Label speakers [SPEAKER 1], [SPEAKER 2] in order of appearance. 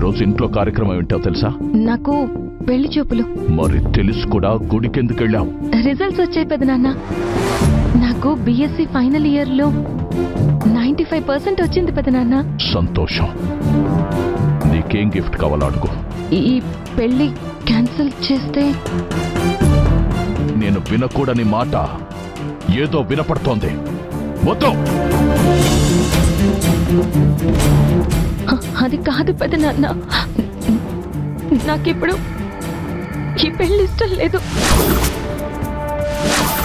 [SPEAKER 1] ఈరోజు ఇంట్లో కార్యక్రమం ఏంటో తెలుసా
[SPEAKER 2] నాకు పెళ్లి చూపులు
[SPEAKER 1] మరి తెలుసు కూడా గుడికెందుకు వెళ్ళావు
[SPEAKER 2] రిజల్ట్స్ వచ్చాయి పెదనాన్న నాకు బీఎస్సీ ఫైనల్ ఇయర్ లో నైన్టీ ఫైవ్ పర్సెంట్ వచ్చింది పెదనాన్న
[SPEAKER 1] సంతోషం నీకేం గిఫ్ట్ కావాలో అడుగు
[SPEAKER 2] ఈ పెళ్లి క్యాన్సిల్ చేస్తే
[SPEAKER 1] నేను వినకూడని మాట ఏదో వినపడుతోంది వద్దు
[SPEAKER 2] హ, అది కాదు పెదనాన్న నాకిప్పుడు ఈ పెళ్లి ఇష్టం లేదు